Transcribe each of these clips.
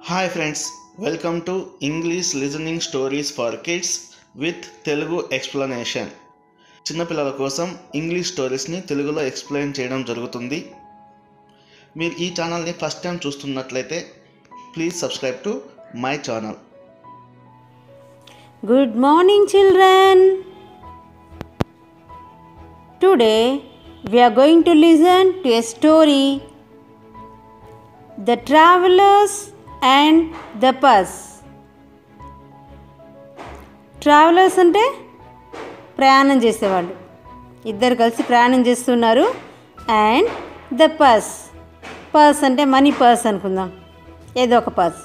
Hi friends welcome to English listening stories for kids with Telugu explanation చిన్నపిల్లల కోసం English స్టోరీస్ని తెలుగులో explain చేయడం జరుగుతుంది మీరు ఈ ఛానల్ని ఫస్ట్ టైం చూస్తున్నట్లయితే please subscribe to my channel Good morning, children. Today we are going to listen to a story The Travelers and the Bus. Travellers అంటే ప్రయాణం చేసేవాళ్ళు ఇద్దరు కలిసి ప్రయాణం చేస్తున్నారు అండ్ ద పర్స్ పర్స్ అంటే మనీ పర్స్ అనుకుందాం ఏదో ఒక purse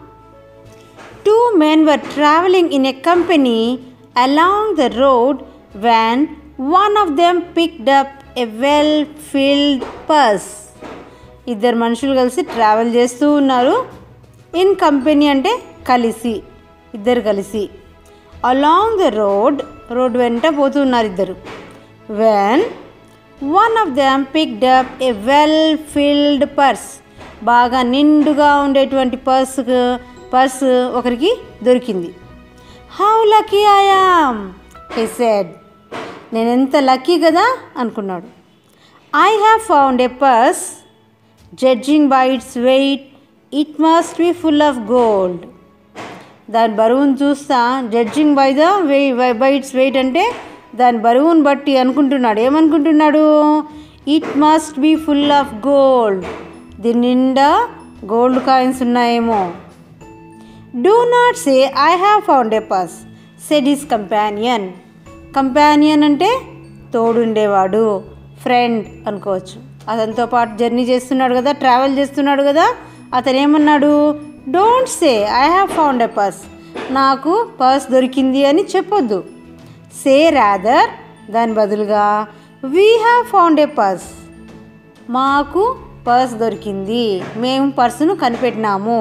Two men were traveling in a company along the road when one of them picked up a well filled purse. ఇద్దరు మనుషులు కలిసి ట్రావెల్ చేస్తూ ఉన్నారు ఇన్ కంపెనీ అంటే కలిసి ఇద్దరు కలిసి అలాంగ్ ద రోడ్ రోడ్ వెంట పోతున్నారు ఇద్దరు when one of them picked up a well filled purse బాగా నిండుగా ఉండేటువంటి పర్స్ పర్స్ ఒకరికి దొరికింది how lucky I'm he said నేను ఎంత లక్కీ కదా అనుకున్నాడు I have found a purse judging by its weight it must be full of gold దాని బరువును చూస్తా judging by the way by its weight అంటే దాని బరువును బట్టి అనుకుంటున్నాడు ఏమనుకుంటున్నాడు it must be full of gold దీని నిండా గోల్డ్ కాయిన్స్ ఉన్నాయేమో do not say I have found a purse said his companion companion అంటే తోడుండేవాడు ఫ్రెండ్ అనుకోవచ్చు అతనితో పాటు జర్నీ చేస్తున్నాడు కదా ట్రావెల్ చేస్తున్నాడు కదా అతను ఏమన్నాడు don't say I have found a purse నాకు పర్స్ దొరికింది అని చెప్పొద్దు సే రాదర్ దాని బదులుగా we have found a purse మాకు పర్స్ దొరికింది మేము పర్సును కనిపెట్టినాము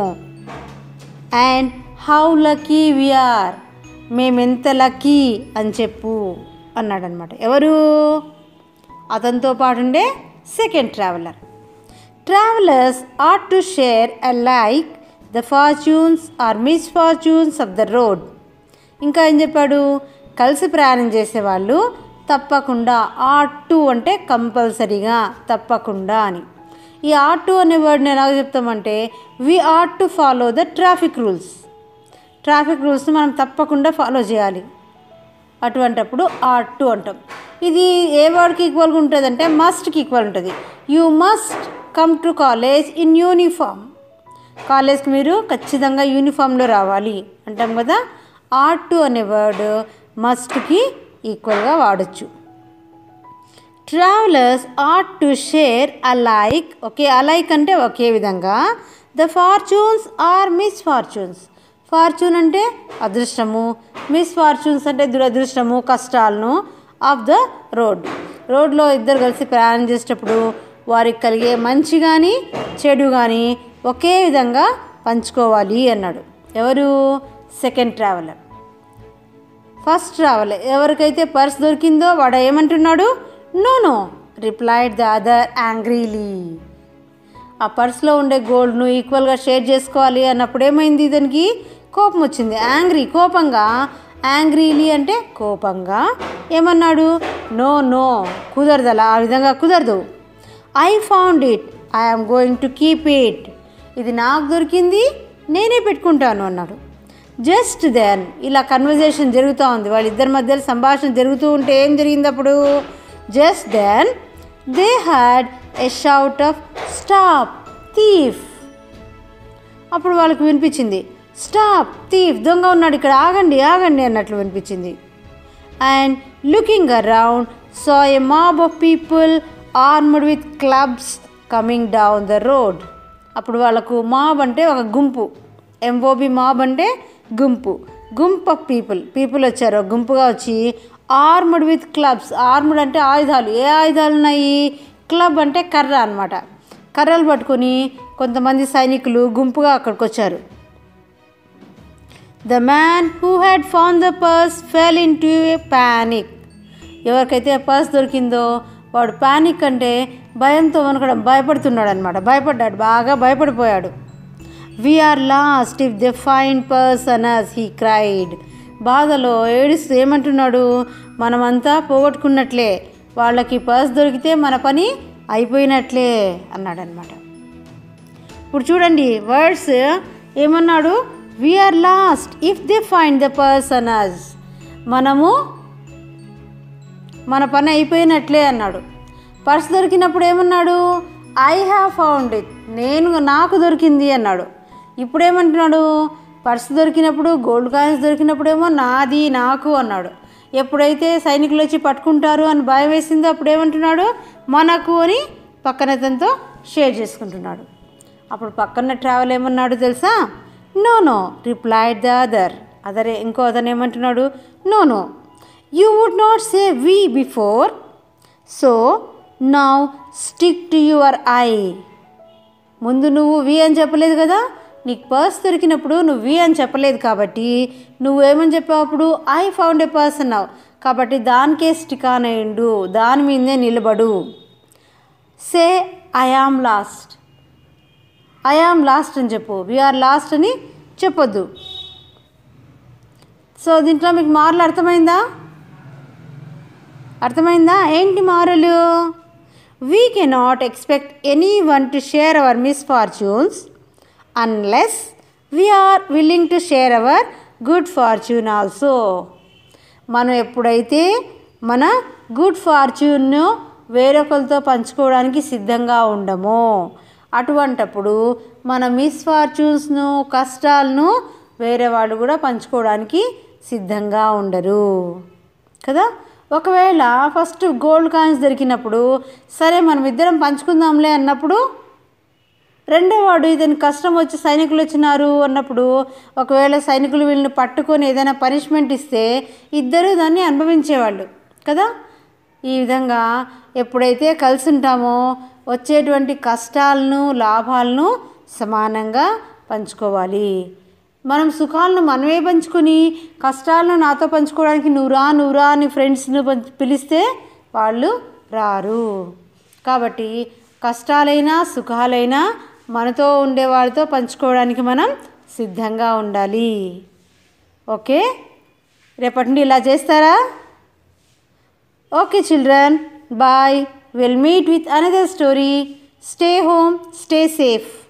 అండ్ హౌ లక్కీ వీఆర్ మేమెంత లక్కీ అని చెప్పు అన్నాడనమాట ఎవరు అతనితో పాటు ఉండే second traveller travellers are to share alike the fortunes or miss misfortunes of the road ఇంకా ఏం చెప్పాడు కలిసి ప్రయాణం చేసేవాళ్ళు తప్పకుండా ఆర్ టు అంటే కంపల్సరీగా తప్పకుండా అని ఈ ఆర్ టు అనే వర్డ్ని ఎలా చెప్తామంటే we are to follow the traffic rules traffic రూల్స్ని మనం తప్పకుండా ఫాలో చేయాలి అటువంటప్పుడు ఆర్ టు అంటాం ఇది ఏ వర్డ్కి ఈక్వల్గా ఉంటుంది అంటే మస్ట్కి ఈక్వల్ ఉంటుంది you must come to college in uniform కాలేజ్కి మీరు ఖచ్చితంగా యూనిఫామ్లో రావాలి అంటాం కదా ఆర్ టు అనే వర్డ్ మస్ట్కి ఈక్వల్గా వాడచ్చు travellers are to share alike ఒకే అలైక్ అంటే ఒకే విధంగా the fortunes or miss fortune ఫార్చ్యూన్ అంటే అదృష్టము మిస్ ఫార్చ్యూన్స్ అంటే దురదృష్టము కష్టాలను ఆఫ్ ద రోడ్ రోడ్లో ఇద్దరు కలిసి ప్రయాణం చేసేటప్పుడు వారికి కలిగే మంచి కానీ చెడు కానీ ఒకే విధంగా పంచుకోవాలి అన్నాడు ఎవరు సెకండ్ ట్రావెలర్ ఫస్ట్ ట్రావెలర్ ఎవరికైతే పర్స్ దొరికిందో వాడు ఏమంటున్నాడు no no replied the other angrily ఆ పర్స్లో ఉండే గోల్డ్ను ఈక్వల్గా షేర్ చేసుకోవాలి అన్నప్పుడు ఏమైంది ఇతనికి కోపం వచ్చింది యాంగ్రీ కోపంగా యాంగ్రీలీ అంటే కోపంగా ఏమన్నాడు నో నో కుదరదు అలా ఆ విధంగా కుదరదు I found it I'm going to keep it ఇది నాకు దొరికింది నేనే పెట్టుకుంటాను అన్నాడు జస్ట్ దెన్ ఇలా కన్వర్జేషన్ జరుగుతూ ఉంది వాళ్ళిద్దరి మధ్యలో సంభాషణ జరుగుతూ ఉంటే ఏం జరిగింది అప్పుడు just then they had a shout of stop thief అప్పుడు వాళ్ళకి వినిపించింది స్టాప్ థీఫ్ దొంగ ఉన్నాడు ఇక్కడ ఆగండి ఆగండి అన్నట్లు వినిపించింది and looking around saw a mob of people armed with clubs coming down the road అప్పుడు వాళ్ళకు మాబ్ అంటే ఒక గుంపు ఎంఓబి మాబ్ అంటే గుంపు గుంపు ఆఫ్ పీపుల్ పీపుల్ వచ్చారు ఒక గుంపుగా వచ్చి ఆర్మ్డ్ విత్ క్లబ్స్ ఆర్మ్డ్ అంటే ఆయుధాలు ఏ ఆయుధాలు ఉన్నాయి క్లబ్ అంటే కర్ర అనమాట కర్రలు పట్టుకొని కొంతమంది సైనికులు గుంపుగా అక్కడికి వచ్చారు the man who had found the purse fell into a panic ఎవరికైతే పర్స్ దొరికిందో వాడు ప్యానిక్ అంటే భయంతో వనకడం భయపడుతున్నాడు అనమాట భయపడ్డాడు బాగా భయపడిపోయాడు we are lost if the find purse on us he cried బాధలో ఏడుస్తూ ఏమంటున్నాడు మనమంతా పోగొట్టుకున్నట్లే వాళ్ళకి పర్స్ దొరికితే మన పని అయిపోయినట్లే అన్నాడనమాట ఇప్పుడు చూడండి వర్డ్స్ ఏమన్నాడు we are lost if they find the purse on us మనము మన పని అయిపోయినట్లే అన్నాడు పర్స్ దొరికినప్పుడు ఏమన్నాడు ఐ హ్యావ్ ఫౌండ్ ఇట్ నేను నాకు దొరికింది అన్నాడు ఇప్పుడు ఏమంటున్నాడు పర్స్ దొరికినప్పుడు గోల్డ్ కాయిన్స్ దొరికినప్పుడేమో నాది నాకు అన్నాడు ఎప్పుడైతే సైనికులు వచ్చి పట్టుకుంటారు అని భయం వేసిందో అప్పుడు ఏమంటున్నాడు మనకు అని పక్కన అతనితో షేర్ చేసుకుంటున్నాడు అప్పుడు పక్కన ట్రావెల్ ఏమన్నాడు తెలుసా no no replied the other అదరే ఇంకో అతను ఏమంటున్నాడు no no you would not say we before so now stick to your I ముందు నువ్వు వి అని చెప్పలేదు కదా నీకు పర్స్ దొరికినప్పుడు నువ్వు వి అని చెప్పలేదు కాబట్టి నువ్వేమని చెప్పావు అప్పుడు ఐ ఫౌండ్ ఏ పర్స్ అన్నావు కాబట్టి దానికే స్టిక్ ఆన్ అయ్యిండు దాని మీదే నిలబడు say I am lost I am lost అని చెప్పు వీఆర్ లాస్ట్ అని చెప్పొద్దు సో దీంట్లో మీకు మారలు అర్థమైందా అర్థమైందా ఏంటి మారలు we cannot expect any one to share our misfortunes unless we are willing to share our good fortune also మనం ఎప్పుడైతే మన గుడ్ ఫార్చ్యూన్ను వేరొకరితో పంచుకోవడానికి సిద్ధంగా ఉండమో అటువంటప్పుడు మన మిస్ఫార్చ్యూన్స్ను కష్టాలను వేరే వాళ్ళు కూడా పంచుకోవడానికి సిద్ధంగా ఉండరు కదా ఒకవేళ ఫస్ట్ గోల్డ్ కాయిన్స్ దొరికినప్పుడు సరే మనం ఇద్దరం పంచుకుందాంలే అన్నప్పుడు రెండో వాడు ఇతని కష్టం వచ్చి సైనికులు వచ్చినారు అన్నప్పుడు ఒకవేళ సైనికులు వీళ్ళని పట్టుకొని ఏదైనా పనిష్మెంట్ ఇస్తే ఇద్దరు దాన్ని అనుభవించేవాళ్ళు కదా ఈ విధంగా ఎప్పుడైతే కలిసి ఉంటామో వచ్చేటువంటి కష్టాలను లాభాలను సమానంగా పంచుకోవాలి మనం సుఖాలను మనమే పంచుకొని కష్టాలను నాతో పంచుకోవడానికి నువ్వురా నువ్వురా అని ఫ్రెండ్స్ను పంచ్- పిలిస్తే వాళ్ళు రారు కాబట్టి కష్టాలైనా సుఖాలైనా మనతో ఉండే వాళ్ళతో పంచుకోవడానికి మనం సిద్ధంగా ఉండాలి ఓకే రేపటి నుండి ఇలా చేస్తారా okay children bye will meet with another story stay home stay safe